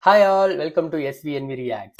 Hi all, welcome to SVNV Reacts.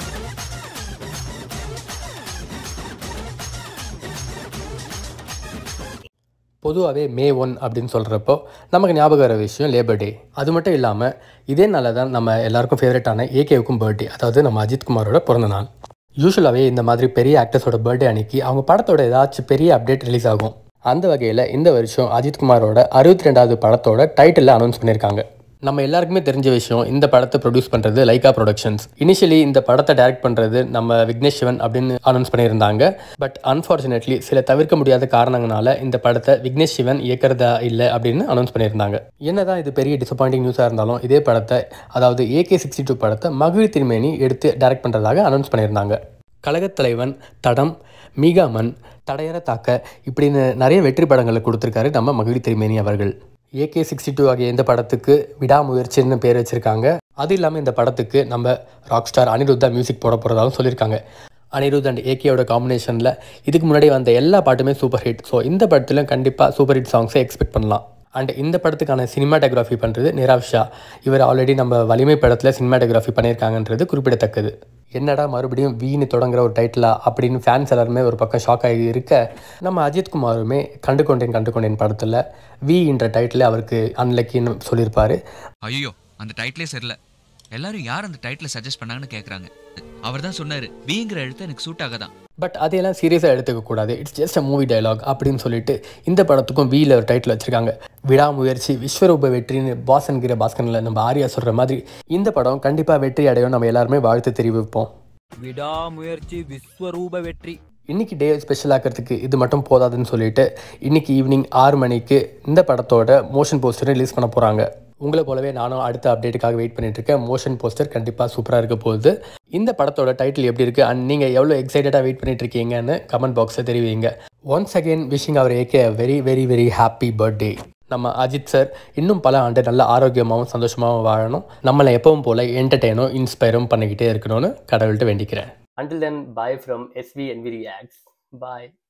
பொதுவாகவே May one அப்படின்னு சொல்கிறப்போ நமக்கு ஞாபகம் வர விஷயம் லேபர் டே அது மட்டும் இல்லாமல் இதே நாளில் தான் நம்ம எல்லாருக்கும் ஃபேவரட்டான ஏகேவுக்கும் பர்த்டே அதாவது நம்ம அஜித் குமாரோட பிறந்த நாள் யூஸ்வலாகவே இந்த மாதிரி பெரிய ஆக்டர்ஸோட பர்த்டே அன்னைக்கு அவங்க படத்தோட ஏதாச்சும் பெரிய அப்டேட் ரிலீஸ் ஆகும் அந்த வகையில் இந்த வருஷம் அஜித் குமாரோட அறுபத்தி ரெண்டாவது படத்தோட டைட்டில் அனௌன்ஸ் பண்ணியிருக்காங்க நம்ம எல்லாருக்குமே தெரிஞ்ச விஷயம் இந்த படத்தை ப்ரொடியூஸ் பண்ணுறது லைகா ப்ரொடக்ஷன்ஸ் இனிஷியலி இந்த படத்தை டைரக்ட் பண்ணுறது நம்ம விக்னேஷ் சிவன் அப்படின்னு அனௌன்ஸ் பண்ணியிருந்தாங்க பட் அன்ஃபார்ச்சுனேட்லி சில தவிர்க்க முடியாத காரணங்களால இந்த படத்தை விக்னேஷ் சிவன் இயக்கிறதா இல்லை அப்படின்னு அனௌன்ஸ் பண்ணியிருந்தாங்க என்னதான் இது பெரிய டிசப்பாயிண்டிங் நியூஸாக இருந்தாலும் இதே படத்தை அதாவது ஏகே சிக்ஸ்டி டூ படத்தை மகிழ் திருமேனி எடுத்து டைரக்ட் பண்ணுறதாக அனௌன்ஸ் பண்ணியிருந்தாங்க கழகத் தலைவன் தடம் மீகாமன் தடையற தாக்க இப்படின்னு நிறைய வெற்றி படங்களை கொடுத்துருக்காரு நம்ம மகிழ் திருமேனி அவர்கள் ஏகே சிக்ஸ்டி டூ ஆகிய இந்த படத்துக்கு விடாமுயற்சின்னு பேர் வச்சுருக்காங்க அது இல்லாமல் இந்த படத்துக்கு நம்ம ராக் ஸ்டார் அனிருத்தா மியூசிக் போட போகிறதாகவும் சொல்லியிருக்காங்க அனிருத் அண்ட் ஏகேயோட காம்பினேஷனில் இதுக்கு முன்னாடி வந்த எல்லா பாட்டுமே சூப்பர் ஹிட் ஸோ இந்த படத்துலையும் கண்டிப்பாக சூப்பர் ஹிட் சாங்ஸை எக்ஸ்பெக்ட் பண்ணலாம் அண்ட் இந்த படத்துக்கான சினிமாட்டோகிராஃபி பண்ணுறது நிராவ் ஷா இவர் ஆல்ரெடி நம்ம வலிமை படத்தில் சினிமாட்டோகிராஃபி பண்ணியிருக்காங்கன்றது குறிப்பிடத்தக்கது என்னடா மறுபடியும் வீணு தொடங்குற ஒரு டைட்டிலா அப்படின்னு ஃபேன்ஸ் எல்லாருமே ஒரு பக்கம் ஷாக் ஆகி இருக்க நம்ம அஜித் குமாருமே கண்டு கொண்டேன் கண்டு கொண்டேன் படத்தில் வி என்ற டைட்டில் அவருக்கு அன்லக்கின்னு சொல்லியிருப்பாரு ஐயோ அந்த டைட்டிலே சரியில்ல எல்லாரும் யார் அந்த டைட்டில் சஜஸ்ட் பண்ணாங்கன்னு கேட்குறாங்க அவர் தான் சொன்னார் பிங்கிற எழுத்து எனக்கு சூட் ஆகாதான் பட் அதையெல்லாம் சீரியஸாக எடுத்துக்க கூடாது it's just a movie dialogue அப்படின்னு சொல்லிட்டு இந்த படத்துக்கும் வீல ஒரு டைட்டில் வச்சிருக்காங்க விடாமுயற்சி விஸ்வரூப வெற்றின்னு பாசன்கிற பாஸ்கனில் நம்ம ஆரியா சொல்கிற மாதிரி இந்த படம் கண்டிப்பாக வெற்றி அடையும் நம்ம எல்லாருமே வாழ்த்து தெரிவிப்போம் விடாமுயற்சி விஸ்வரூப வெற்றி இன்னைக்கு டே ஸ்பெஷல் ஆக்கிறதுக்கு இது மட்டும் போதாதுன்னு சொல்லிட்டு இன்னைக்கு ஈவினிங் ஆறு மணிக்கு இந்த படத்தோட மோஷன் போஸ்டர் ரிலீஸ் பண்ண போகிறாங்க உங்களை போலவே நானும் அடுத்த அப்டேட்டுக்காக வெயிட் பண்ணிட்டு இருக்கேன் மோஷன் போஸ்டர் கண்டிப்பாக சூப்பராக இருக்க போகுது இந்த படத்தோட டைட்டில் எப்படி இருக்குது அண்ட் நீங்கள் எவ்வளோ எக்ஸைட்டடாக வெயிட் பண்ணிட்டு இருக்கீங்கன்னு கமெண்ட் பாக்ஸில் தெரிவிங்க once again wishing our AK very very very happy birthday நம்ம அஜித் சார் இன்னும் பல ஆண்டு நல்ல ஆரோக்கியமாகவும் சந்தோஷமாகவும் வாழணும் நம்மளை எப்பவும் போல் என்டர்டெயினும் இன்ஸ்பயரும் பண்ணிக்கிட்டே இருக்கணும்னு கடவுள்கிட்ட வேண்டிக்கிறேன் Until then, bye from SVNV Reacts. Bye.